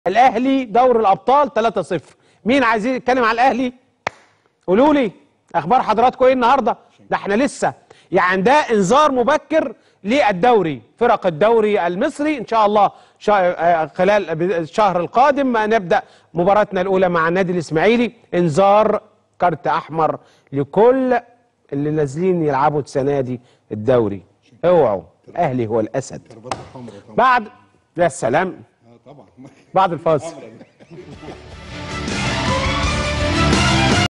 الاهلي دور الابطال 3-0 مين عايزين يتكلم على الاهلي قولوا لي اخبار حضراتكم ايه النهارده ده احنا لسه يعني ده انذار مبكر للدوري فرق الدوري المصري ان شاء الله شا... آه، خلال الشهر القادم نبدا مباراتنا الاولى مع النادي الاسماعيلي انذار كارت احمر لكل اللي نازلين يلعبوا السنه دي الدوري اوعوا الاهلي هو الاسد كربات حمراء طبعا بعد يا سلام آه طبعا بعد الفاصل